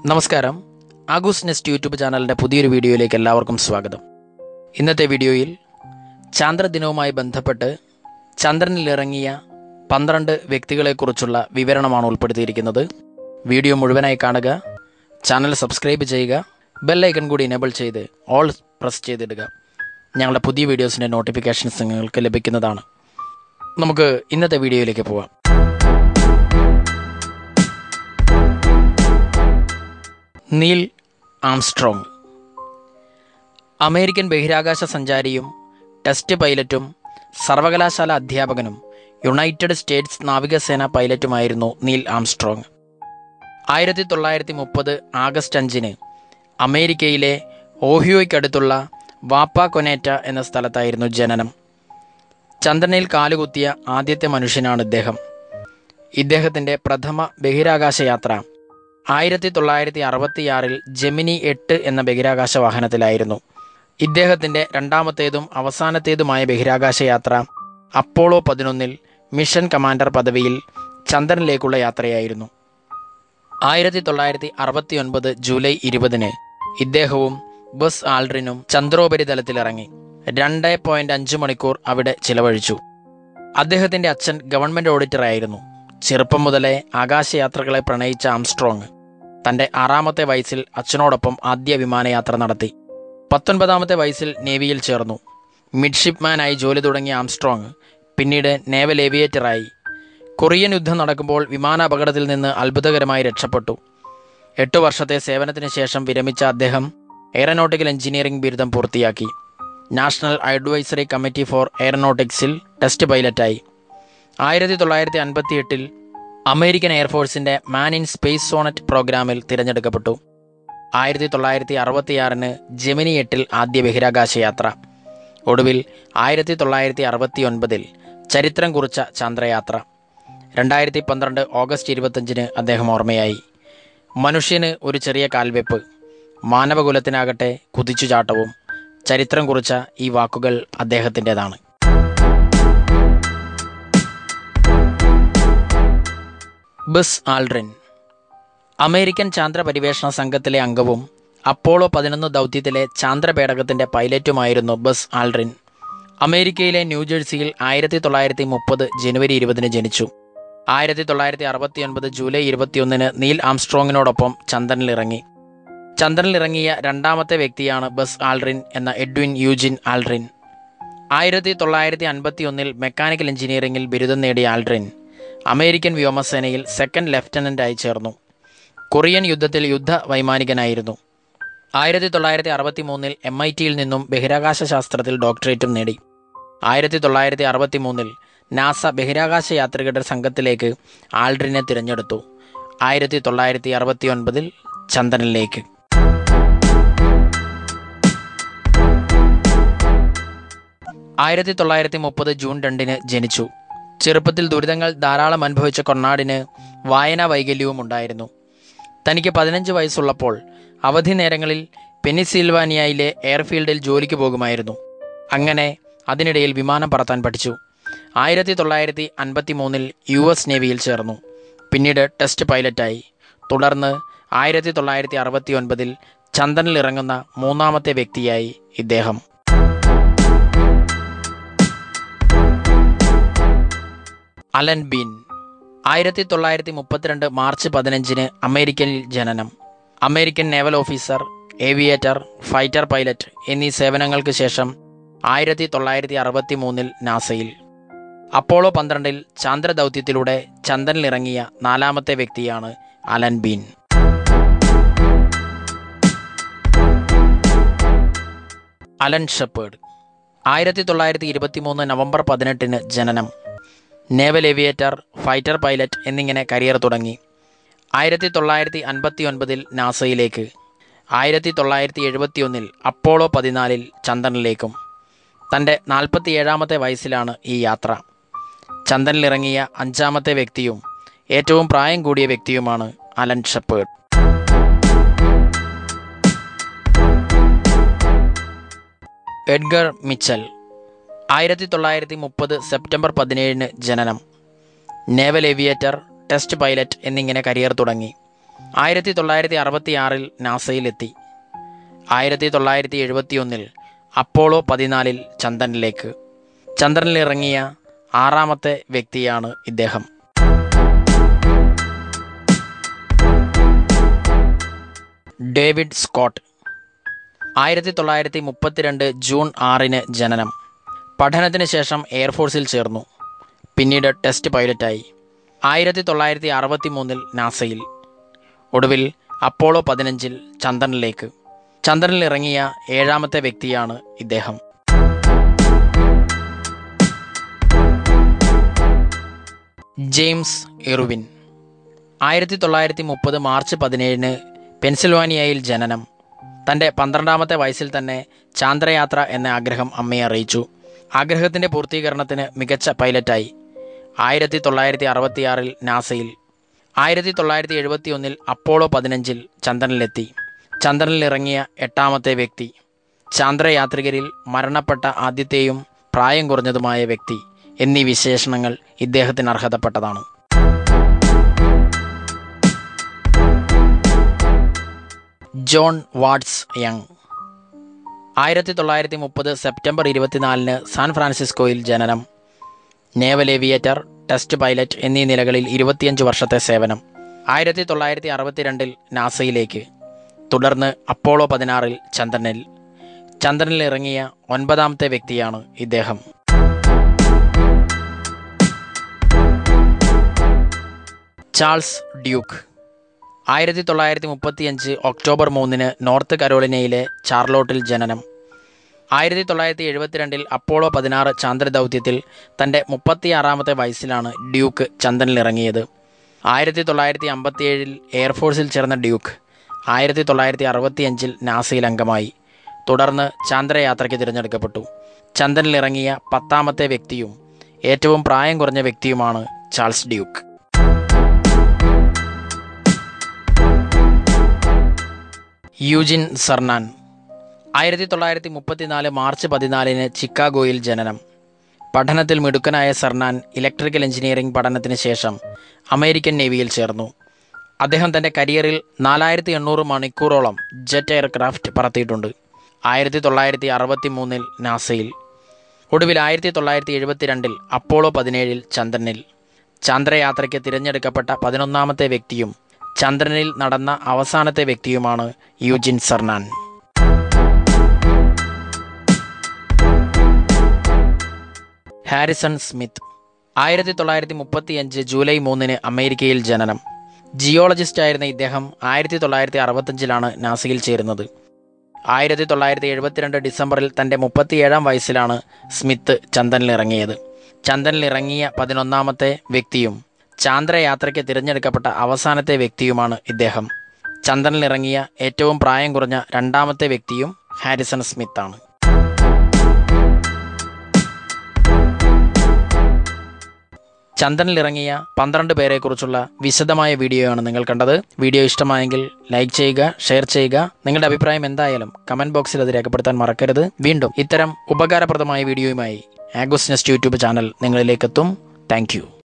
നമസ്കാരം ആഗൂസ് nest YouTube ചാനലിൻ്റെ പുതിയൊരു വീഡിയോയിലേക്ക് എല്ലാവർക്കും സ്വാഗതം ഇന്നത്തെ വീഡിയോയിൽ ചാന്ദ്രദിനവുമായി ബന്ധപ്പെട്ട് ചന്ദ്രനിൽ ഇറങ്ങിയ പന്ത്രണ്ട് വ്യക്തികളെക്കുറിച്ചുള്ള വിവരണമാണ് ഉൾപ്പെടുത്തിയിരിക്കുന്നത് വീഡിയോ മുഴുവനായി കാണുക ചാനൽ സബ്സ്ക്രൈബ് ചെയ്യുക ബെല്ലൈക്കൺ കൂടി എനേബിൾ ചെയ്ത് ഓൾ പ്രസ് ചെയ്തിടുക ഞങ്ങളുടെ പുതിയ വീഡിയോസിൻ്റെ നോട്ടിഫിക്കേഷൻസ് നിങ്ങൾക്ക് ലഭിക്കുന്നതാണ് നമുക്ക് ഇന്നത്തെ വീഡിയോയിലേക്ക് പോവാം നീൽ ആംസ്ട്രോങ് അമേരിക്കൻ ബഹിരാകാശ സഞ്ചാരിയും ടെസ്റ്റ് പൈലറ്റും സർവകലാശാല അധ്യാപകനും യുണൈറ്റഡ് സ്റ്റേറ്റ്സ് നാവികസേന പൈലറ്റുമായിരുന്നു നീൽ ആംസ്ട്രോങ് ആയിരത്തി തൊള്ളായിരത്തി മുപ്പത് ആഗസ്റ്റ് അഞ്ചിന് അമേരിക്കയിലെ ഓഹിയോയ്ക്കടുത്തുള്ള വാപ്പ കൊനേറ്റ എന്ന സ്ഥലത്തായിരുന്നു ജനനം ചന്ദ്രനിൽ കാലുകുത്തിയ ആദ്യത്തെ മനുഷ്യനാണ് ഇദ്ദേഹം ഇദ്ദേഹത്തിൻ്റെ പ്രഥമ ബഹിരാകാശ യാത്ര ആയിരത്തി തൊള്ളായിരത്തി അറുപത്തിയാറിൽ ജെമിനി എട്ട് എന്ന ബഹിരാകാശ വാഹനത്തിലായിരുന്നു ഇദ്ദേഹത്തിൻ്റെ രണ്ടാമത്തേതും അവസാനത്തേതുമായ ബഹിരാകാശ യാത്ര അപ്പോളോ പതിനൊന്നിൽ മിഷൻ കമാൻഡർ പദവിയിൽ ചന്ദ്രനിലേക്കുള്ള യാത്രയായിരുന്നു ആയിരത്തി തൊള്ളായിരത്തി അറുപത്തി ഒൻപത് ജൂലൈ ഇരുപതിന് ഇദ്ദേഹവും ബസ് ആൾഡ്രിനും ചന്ദ്രോപരിതലത്തിലിറങ്ങി രണ്ട് പോയിന്റ് അഞ്ച് മണിക്കൂർ അവിടെ ചിലവഴിച്ചു അദ്ദേഹത്തിൻ്റെ അച്ഛൻ ഗവൺമെൻറ് ഓഡിറ്ററായിരുന്നു ചെറുപ്പം മുതലേ ആകാശയാത്രകളെ പ്രണയിച്ച ആംസ്ട്രോങ് തൻ്റെ ആറാമത്തെ വയസ്സിൽ അച്ഛനോടൊപ്പം ആദ്യ വിമാനയാത്ര നടത്തി പത്തൊൻപതാമത്തെ വയസ്സിൽ നേവിയിൽ ചേർന്നു മിഡ്ഷിപ്പ്മാനായി ജോലി തുടങ്ങിയ ആംസ്ട്രോങ് പിന്നീട് നേവൽ ഏവിയേറ്ററായി കൊറിയൻ യുദ്ധം നടക്കുമ്പോൾ വിമാന അപകടത്തിൽ നിന്ന് അത്ഭുതകരമായി രക്ഷപ്പെട്ടു എട്ടു വർഷത്തെ സേവനത്തിന് ശേഷം വിരമിച്ച അദ്ദേഹം എയറോനോട്ടിക്കൽ എഞ്ചിനീയറിംഗ് ബിരുദം പൂർത്തിയാക്കി നാഷണൽ അഡ്വൈസറി കമ്മിറ്റി ഫോർ എയറോനോട്ടിക്സിൽ ടെസ്റ്റ് പൈലറ്റായി ആയിരത്തി തൊള്ളായിരത്തി അൻപത്തി എട്ടിൽ അമേരിക്കൻ എയർഫോഴ്സിൻ്റെ മാൻ ഇൻ സ്പേസ് സോണറ്റ് പ്രോഗ്രാമിൽ തിരഞ്ഞെടുക്കപ്പെട്ടു ആയിരത്തി തൊള്ളായിരത്തി അറുപത്തിയാറിന് ജെമിനി എട്ടിൽ ആദ്യ ബഹിരാകാശ യാത്ര ഒടുവിൽ ആയിരത്തി തൊള്ളായിരത്തി അറുപത്തി ഒൻപതിൽ ചരിത്രം കുറിച്ച ചന്ദ്രയാത്ര രണ്ടായിരത്തി പന്ത്രണ്ട് ഓഗസ്റ്റ് ഇരുപത്തഞ്ചിന് അദ്ദേഹം ഓർമ്മയായി മനുഷ്യന് ഒരു ചെറിയ കാൽവെപ്പ് മാനവകുലത്തിനാകട്ടെ കുതിച്ചുചാട്ടവും ചരിത്രം കുറിച്ച ഈ വാക്കുകൾ അദ്ദേഹത്തിൻ്റെതാണ് ബസ് ആൾഡ്രിൻ അമേരിക്കൻ ചാന്ദ്ര പരിവേഷണ സംഘത്തിലെ അംഗവും അപ്പോളോ പതിനൊന്ന് ദൗത്യത്തിലെ ചാന്ദ്രപേടകത്തിൻ്റെ പൈലറ്റുമായിരുന്നു ബസ് ആൾഡ്രിൻ അമേരിക്കയിലെ ന്യൂജേഴ്സിയിൽ ആയിരത്തി തൊള്ളായിരത്തി മുപ്പത് ജനുവരി ഇരുപതിന് ജനിച്ചു ആയിരത്തി തൊള്ളായിരത്തി അറുപത്തിയൊൻപത് ജൂലൈ ഇരുപത്തിയൊന്നിന് നീൽ ആംസ്ട്രോങ്ങിനോടൊപ്പം ചന്ദ്രനിലിറങ്ങി ചന്ദ്രനിലിറങ്ങിയ രണ്ടാമത്തെ വ്യക്തിയാണ് ബസ് ആൾഡ്രിൻ എന്ന എഡ്വിൻ യൂജിൻ ആൾഡ്രിൻ ആയിരത്തി തൊള്ളായിരത്തി അൻപത്തി ഒന്നിൽ മെക്കാനിക്കൽ എഞ്ചിനീയറിംഗിൽ ബിരുദം നേടിയ ആൾഡ്രിൻ അമേരിക്കൻ വ്യോമസേനയിൽ സെക്കൻഡ് ലെഫ്റ്റനൻ്റായി ചേർന്നു കൊറിയൻ യുദ്ധത്തിൽ യുദ്ധ വൈമാനികനായിരുന്നു ആയിരത്തി തൊള്ളായിരത്തി അറുപത്തി മൂന്നിൽ എം ഐ ടിയിൽ നിന്നും ബഹിരാകാശ ശാസ്ത്രത്തിൽ ഡോക്ടറേറ്റും നേടി ആയിരത്തി തൊള്ളായിരത്തി അറുപത്തി മൂന്നിൽ നാസ ബഹിരാകാശ യാത്രികരുടെ സംഘത്തിലേക്ക് ആൾഡ്രിനെ തിരഞ്ഞെടുത്തു ആയിരത്തി തൊള്ളായിരത്തി അറുപത്തി ഒൻപതിൽ ചന്ദ്രനിലേക്ക് ആയിരത്തി തൊള്ളായിരത്തി മുപ്പത് ജൂൺ രണ്ടിന് ജനിച്ചു ചെറുപ്പത്തിൽ ദുരിതങ്ങൾ ധാരാളം അനുഭവിച്ച കൊർണാടിന് വായനാ വൈകല്യവും ഉണ്ടായിരുന്നു തനിക്ക് പതിനഞ്ച് വയസ്സുള്ളപ്പോൾ അവധി നേരങ്ങളിൽ പെനിസിൽവാനിയയിലെ എയർഫീൽഡിൽ ജോലിക്ക് പോകുമായിരുന്നു അങ്ങനെ അതിനിടയിൽ വിമാനം പറത്താൻ പഠിച്ചു ആയിരത്തി തൊള്ളായിരത്തി അൻപത്തി മൂന്നിൽ യു എസ് നേവിയിൽ ചേർന്നു പിന്നീട് ടെസ്റ്റ് പൈലറ്റായി തുടർന്ന് ആയിരത്തി തൊള്ളായിരത്തി അറുപത്തി ഒൻപതിൽ ചന്ദ്രനിൽ ഇറങ്ങുന്ന മൂന്നാമത്തെ വ്യക്തിയായി ഇദ്ദേഹം അലൻ ബീൻ ആയിരത്തി തൊള്ളായിരത്തി മുപ്പത്തിരണ്ട് മാർച്ച് പതിനഞ്ചിന് അമേരിക്കനിൽ ജനനം American naval officer aviator fighter pilot എന്നീ സേവനങ്ങൾക്ക് ശേഷം ആയിരത്തി തൊള്ളായിരത്തി അറുപത്തി മൂന്നിൽ നാസയിൽ അപ്പോളോ പന്ത്രണ്ടിൽ ചാന്ദ്രദൗത്യത്തിലൂടെ ചന്ദ്രനിലിറങ്ങിയ നാലാമത്തെ വ്യക്തിയാണ് അലൻ ബീൻ അലൻ ഷെപ്പേർഡ് ആയിരത്തി തൊള്ളായിരത്തി ഇരുപത്തി മൂന്ന് നവംബർ പതിനെട്ടിന് ജനനം നേവൽ ഏവിയേറ്റർ ഫൈറ്റർ പൈലറ്റ് എന്നിങ്ങനെ കരിയർ തുടങ്ങി ആയിരത്തി തൊള്ളായിരത്തി അൻപത്തി ഒൻപതിൽ നാസയിലേക്ക് ആയിരത്തി തൊള്ളായിരത്തി എഴുപത്തി ഒന്നിൽ അപ്പോളോ പതിനാലിൽ ചന്ദ്രനിലേക്കും തൻ്റെ നാൽപ്പത്തിയേഴാമത്തെ വയസ്സിലാണ് ഈ യാത്ര ചന്ദ്രനിലിറങ്ങിയ അഞ്ചാമത്തെ വ്യക്തിയും ഏറ്റവും പ്രായം കൂടിയ വ്യക്തിയുമാണ് അലൻ ഷെപ്പേർഡ് എഡ്ഗർ മിച്ചൽ ആയിരത്തി തൊള്ളായിരത്തി മുപ്പത് സെപ്റ്റംബർ പതിനേഴിന് ജനനം നേവൽ ഏവിയേറ്റർ ടെസ്റ്റ് പൈലറ്റ് എന്നിങ്ങനെ കരിയർ തുടങ്ങി ആയിരത്തി തൊള്ളായിരത്തി അറുപത്തി ആറിൽ നാസയിലെത്തി ആയിരത്തി തൊള്ളായിരത്തി എഴുപത്തിയൊന്നിൽ അപ്പോളോ പതിനാലിൽ ചന്ദ്രനിലേക്ക് ചന്ദ്രനിലിറങ്ങിയ ആറാമത്തെ വ്യക്തിയാണ് ഇദ്ദേഹം ഡേവിഡ് സ്കോട്ട് ആയിരത്തി തൊള്ളായിരത്തി മുപ്പത്തിരണ്ട് ജൂൺ ആറിന് ജനനം പഠനത്തിന് ശേഷം എയർഫോഴ്സിൽ ചേർന്നു പിന്നീട് ടെസ്റ്റ് പൈലറ്റായി ആയിരത്തി തൊള്ളായിരത്തി അറുപത്തി മൂന്നിൽ നാസയിൽ ഒടുവിൽ അപ്പോളോ പതിനഞ്ചിൽ ചന്ദ്രനിലേക്ക് ചന്ദ്രനിലിറങ്ങിയ ഏഴാമത്തെ വ്യക്തിയാണ് ഇദ്ദേഹം ജെയിംസ് ഇറുവിൻ ആയിരത്തി തൊള്ളായിരത്തി മുപ്പത് മാർച്ച് പതിനേഴിന് പെൻസിൽവാനിയയിൽ ജനനം തൻ്റെ പന്ത്രണ്ടാമത്തെ വയസ്സിൽ തന്നെ ചാന്ദ്രയാത്ര എന്ന ആഗ്രഹം അമ്മയെ അറിയിച്ചു ആഗ്രഹത്തിൻ്റെ പൂർത്തീകരണത്തിന് മികച്ച പൈലറ്റായി ആയിരത്തി തൊള്ളായിരത്തി അറുപത്തിയാറിൽ നാസയിൽ ആയിരത്തി തൊള്ളായിരത്തി എഴുപത്തി ഒന്നിൽ അപ്പോളോ പതിനഞ്ചിൽ ചന്ദ്രനിലെത്തി ചന്ദ്രനിലിറങ്ങിയ എട്ടാമത്തെ വ്യക്തി ചാന്ദ്രയാത്രികരിൽ മരണപ്പെട്ട ആദ്യത്തെയും പ്രായം കുറഞ്ഞതുമായ വ്യക്തി എന്നീ വിശേഷണങ്ങൾ ഇദ്ദേഹത്തിന് അർഹതപ്പെട്ടതാണ് ജോൺ വാട്സ് യങ് ആയിരത്തി തൊള്ളായിരത്തി മുപ്പത് സെപ്റ്റംബർ ഇരുപത്തിനാലിന് സാൻ ഫ്രാൻസിസ്കോയിൽ ജനനം നേവൽ ഏവിയേറ്റർ ടെസ്റ്റ് പൈലറ്റ് എന്നീ നിലകളിൽ ഇരുപത്തിയഞ്ച് വർഷത്തെ സേവനം ആയിരത്തി തൊള്ളായിരത്തി അറുപത്തിരണ്ടിൽ നാസയിലേക്ക് തുടർന്ന് അപ്പോളോ പതിനാറിൽ ചന്ദ്രനിൽ ചന്ദ്രനിൽ ഇറങ്ങിയ ഒൻപതാമത്തെ വ്യക്തിയാണ് ഇദ്ദേഹം ചാൾസ് ഡ്യൂക്ക് ആയിരത്തി തൊള്ളായിരത്തി മുപ്പത്തിയഞ്ച് ഒക്ടോബർ മൂന്നിന് നോർത്ത് കരോളിനയിലെ ചാർലോട്ടിൽ ജനനം ആയിരത്തി തൊള്ളായിരത്തി എഴുപത്തിരണ്ടിൽ അപ്പോളോ പതിനാറ് ചാന്ദ്രദൗത്യത്തിൽ തൻ്റെ മുപ്പത്തിയാറാമത്തെ വയസ്സിലാണ് ഡ്യൂക്ക് ചന്ദ്രനിലിറങ്ങിയത് ആയിരത്തി തൊള്ളായിരത്തി അമ്പത്തിയേഴിൽ എയർഫോഴ്സിൽ ചേർന്ന ഡ്യൂക്ക് ആയിരത്തി തൊള്ളായിരത്തി അറുപത്തിയഞ്ചിൽ നാസയിൽ അംഗമായി തുടർന്ന് ചാന്ദ്രയാത്രയ്ക്ക് തിരഞ്ഞെടുക്കപ്പെട്ടു ചന്ദ്രനിലിറങ്ങിയ പത്താമത്തെ വ്യക്തിയും ഏറ്റവും പ്രായം കുറഞ്ഞ വ്യക്തിയുമാണ് ചാൾസ് ഡ്യൂക്ക് യൂജിൻ സർനാൻ ആയിരത്തി തൊള്ളായിരത്തി മുപ്പത്തിനാല് മാർച്ച് പതിനാലിന് ചിക്കാഗോയിൽ ജനനം പഠനത്തിൽ മിടുക്കനായ സർനാൻ ഇലക്ട്രിക്കൽ എഞ്ചിനീയറിംഗ് പഠനത്തിന് ശേഷം അമേരിക്കൻ നേവിയിൽ ചേർന്നു അദ്ദേഹം തൻ്റെ കരിയറിൽ നാലായിരത്തി എണ്ണൂറ് മണിക്കൂറോളം ജെറ്റ് എയർക്രാഫ്റ്റ് പറത്തിയിട്ടുണ്ട് ആയിരത്തി തൊള്ളായിരത്തി അറുപത്തി മൂന്നിൽ നാസയിൽ ഒടുവിൽ ആയിരത്തി തൊള്ളായിരത്തി എഴുപത്തിരണ്ടിൽ അപ്പോളോ പതിനേഴിൽ ചന്ദ്രനിൽ ചന്ദ്രയാത്രയ്ക്ക് തിരഞ്ഞെടുക്കപ്പെട്ട പതിനൊന്നാമത്തെ വ്യക്തിയും ചന്ദ്രനിൽ നടന്ന അവസാനത്തെ വ്യക്തിയുമാണ് യൂജിൻ സർനാൻ ഹാരിസൺ സ്മിത്ത് ആയിരത്തി തൊള്ളായിരത്തി മുപ്പത്തിയഞ്ച് ജൂലൈ മൂന്നിന് അമേരിക്കയിൽ ജനനം ജിയോളജിസ്റ്റ് ആയിരുന്ന ഇദ്ദേഹം ആയിരത്തി തൊള്ളായിരത്തി അറുപത്തഞ്ചിലാണ് നാസയിൽ ചേരുന്നത് ആയിരത്തി തൊള്ളായിരത്തി എഴുപത്തിരണ്ട് ഡിസംബറിൽ തൻ്റെ മുപ്പത്തിയേഴാം വയസ്സിലാണ് സ്മിത്ത് ചന്ദ്രനിലിറങ്ങിയത് ചന്ദ്രനിലിറങ്ങിയ പതിനൊന്നാമത്തെ വ്യക്തിയും ചാന്ദ്രയാത്രയ്ക്ക് തിരഞ്ഞെടുക്കപ്പെട്ട അവസാനത്തെ വ്യക്തിയുമാണ് ഇദ്ദേഹം ചന്ദ്രനിലിറങ്ങിയ ഏറ്റവും പ്രായം കുറഞ്ഞ രണ്ടാമത്തെ വ്യക്തിയും ഹാരിസൺ സ്മിത്താണ് ചന്ദ്രനിലിറങ്ങിയ പന്ത്രണ്ട് പേരെക്കുറിച്ചുള്ള വിശദമായ വീഡിയോയാണ് നിങ്ങൾ കണ്ടത് വീഡിയോ ഇഷ്ടമായെങ്കിൽ ലൈക്ക് ചെയ്യുക ഷെയർ ചെയ്യുക നിങ്ങളുടെ അഭിപ്രായം എന്തായാലും കമന്റ് ബോക്സിൽ അത് രേഖപ്പെടുത്താൻ മറക്കരുത് വീണ്ടും ഇത്തരം ഉപകാരപ്രദമായ വീഡിയോയുമായി ആഗോസ് നെസ്റ്റ് യൂട്യൂബ് ചാനൽ നിങ്ങളിലേക്കെത്തും താങ്ക്